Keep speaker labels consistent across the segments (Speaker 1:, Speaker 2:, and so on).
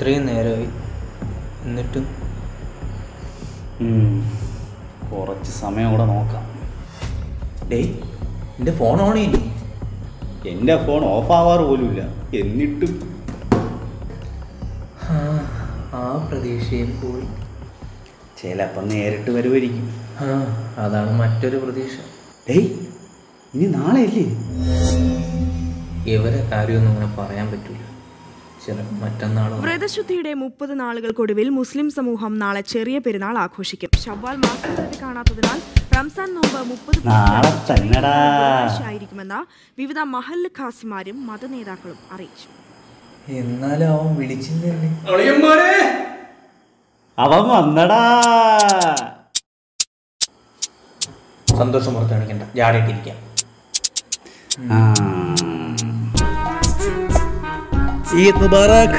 Speaker 1: ഇത്രയും നേരമായി എന്നിട്ടും
Speaker 2: ഉം. കുറച്ച് സമയം കൂടെ നോക്കാം
Speaker 1: ഡേയ് എൻ്റെ ഫോൺ ഓൺ ചെയ്യില്ലേ
Speaker 2: എൻ്റെ ഫോൺ ഓഫ് ആവാറ് പോലുമില്ല എന്നിട്ടും
Speaker 1: ആ, ആ പ്രതീക്ഷയിൽ പോയി
Speaker 2: ചിലപ്പം നേരിട്ട് വരുമായിരിക്കും
Speaker 1: ആ അതാണ് മറ്റൊരു പ്രതീക്ഷ
Speaker 2: ഡേയ് ഇനി നാളെ അല്ലേ
Speaker 1: ഇവരെ കാര്യമൊന്നും അങ്ങനെ പറയാൻ പറ്റൂല ചില മറ്റന്നാളോ
Speaker 3: വ്രതശുദ്ധിയുടെ മുപ്പത് നാളുകൾക്കൊടുവിൽ മുസ്ലിം സമൂഹം നാളെ ചെറിയ പെരുന്നാൾ ആഘോഷിക്കും ഷവ്വാൽ മാസത്തിൽ കാണാത്തതിനാൽ റംസാൻ നോമ്പ് മുപ്പത്
Speaker 2: നാളെ തന്നെടാ
Speaker 3: ആയിരിക്കുമെന്ന് വിവിധ മഹല്ല് ഖാസിമാരും മതനേതാക്കളും അറിയിച്ചു
Speaker 1: എന്നാലും അവൻ വിളിച്ചില്ലല്ലേ
Speaker 2: അവൻ വന്നടാ
Speaker 1: സന്തോഷം പുറത്ത് കാണിക്കണ്ട ജാടയിട്ടിരിക്കാം
Speaker 2: ആ.
Speaker 4: ഈദ് മുബാറക്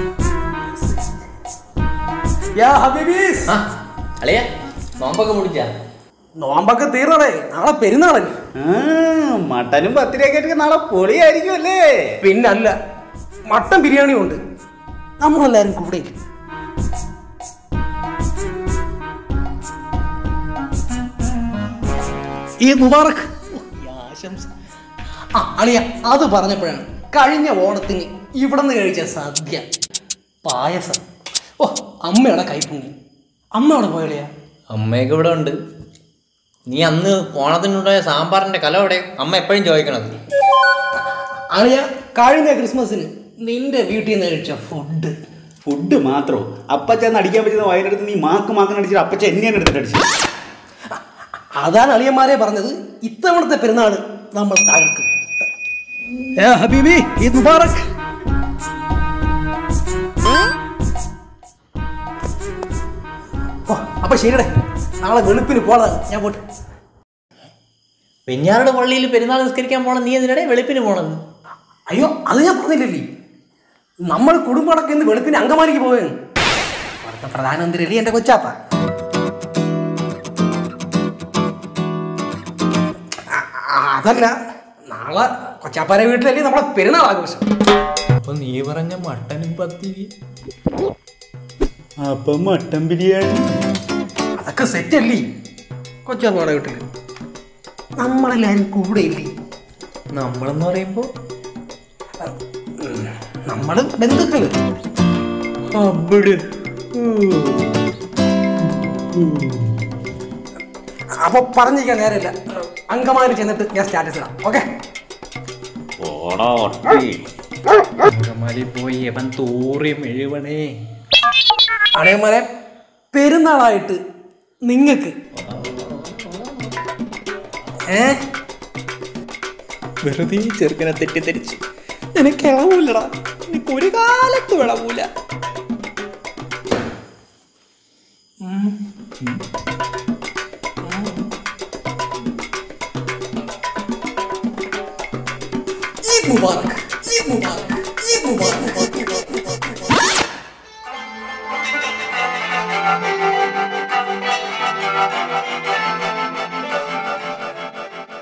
Speaker 4: യാ ഹബീബീസ്
Speaker 1: ആ അളിയ നോമ്പൊക്കെ മുടിച്ചാ
Speaker 4: നോമ്പൊക്കെ തീർന്നടേ നാളെ പെരുന്നാളല്ലേ
Speaker 2: ആ, മട്ടനും പത്തിരിയൊക്കെ ആയിട്ട് നാളെ പൊളിയായിരിക്കും അല്ലേ
Speaker 4: പിന്നല്ല മട്ടൻ ബിരിയാണിയും ഉണ്ട് നമ്മളെല്ലാരും കൂടെ ഈ മുബാറക് ഓ, ഈ ആശംസ ആ അളിയ അത് പറഞ്ഞപ്പോഴാണ് കഴിഞ്ഞ ഓണത്തിന് ഇവിടെ നിന്ന് കഴിച്ച സദ്യ പായസം ഓ അമ്മയുടെ കൈപ്പുണ്യം അമ്മ അവിടെ പോയളിയാ
Speaker 1: അമ്മയൊക്കെ ഇവിടെ ഉണ്ട് നീ അന്ന് ഓണത്തിനുണ്ടായ സാമ്പാറിന്റെ കല എവിടെ അമ്മ എപ്പോഴും ചോദിക്കണത്
Speaker 4: അളിയ കഴിഞ്ഞ ക്രിസ്മസിന് നിന്റെ വീട്ടിൽ നിന്ന് കഴിച്ച ഫുഡ്
Speaker 2: ഫുഡ് മാത്രോ അപ്പച്ചന്ന് അടിക്കാൻ പറ്റുന്ന വയനെടുത്ത് നീ മാക്ക് മാക്കുന്ന അടിച്ചിട്ട് അപ്പച്ച എന്നെയാണ് എടുത്തിട്ട് അടിച്ചു
Speaker 4: അതാണ് അളിയന്മാരെ പറഞ്ഞത് ഇത്തവണത്തെ പെരുന്നാൾ നമ്മൾ തകർക്കും ഏ ഹബീബി ഈദ് മുബാറക് ഓ അപ്പൊ ശരിയടേ നാളെ വെളുപ്പിന് പോളാ ഞാൻ പോട്ടെ
Speaker 1: വെഞ്ഞാറുടെ പള്ളിയിൽ പെരുന്നാൾ നിസ്കരിക്കാൻ പോണം നീ എന്തിനടെ വെളുപ്പിന് പോണത്
Speaker 4: അയ്യോ അത് ഞാൻ പറഞ്ഞില്ലല്ലേ നമ്മൾ കുടുംബടക്കം ഇന്ന് വെളുപ്പിന് അങ്കമാലിക്ക് പോവുകയാണ് അവിടുത്തെ പ്രധാനമന്ത്രി അല്ലേ എൻ്റെ കൊച്ചാപ്പ ആ, ആ, അതല്ല നാളെ കൊച്ചാപ്പാരെ വീട്ടിലല്ലേ നമ്മളെ പെരുന്നാൾ ആഘോഷം
Speaker 1: അപ്പൊ നീ പറഞ്ഞ മട്ടനും പത്തിരി
Speaker 2: അപ്പൊ മട്ടൻ ബിരിയാണി
Speaker 4: അതൊക്കെ സെറ്റല്ലേ കൊച്ചാപ്പാടെ വീട്ടിൽ നമ്മളെല്ലാരും കൂടെ ഇല്ലേ
Speaker 1: നമ്മളെന്ന് പറയുമ്പോ
Speaker 4: നമ്മള് ബന്ധുക്കള്
Speaker 1: അവിടെ
Speaker 4: അപ്പൊ പറഞ്ഞിരിക്കാൻ നേരമില്ല അങ്കമാലി ചെന്നിട്ട് ഞാൻ സ്റ്റാറ്റസ് ഇടാം ഓക്കെ
Speaker 2: ഓടാ ഒട്ടി
Speaker 1: അങ്കമാലി പോയി അവൻ തൂറി മെഴുവണേ
Speaker 4: അടയന്മാരെ പെരുന്നാളായിട്ട് നിങ്ങൾക്ക് ഏ
Speaker 1: വെറുതെ ചെറുക്കനെ തെറ്റിദ്ധരിച്ച് നിനക്ക് ഇളവൂലടാ നിനക്ക് ഒരു കാലത്തും ഇളവൂല
Speaker 4: ഈദ് മുബാറക് ഈദ് മുബാറക് ഈദ് മുബാറക്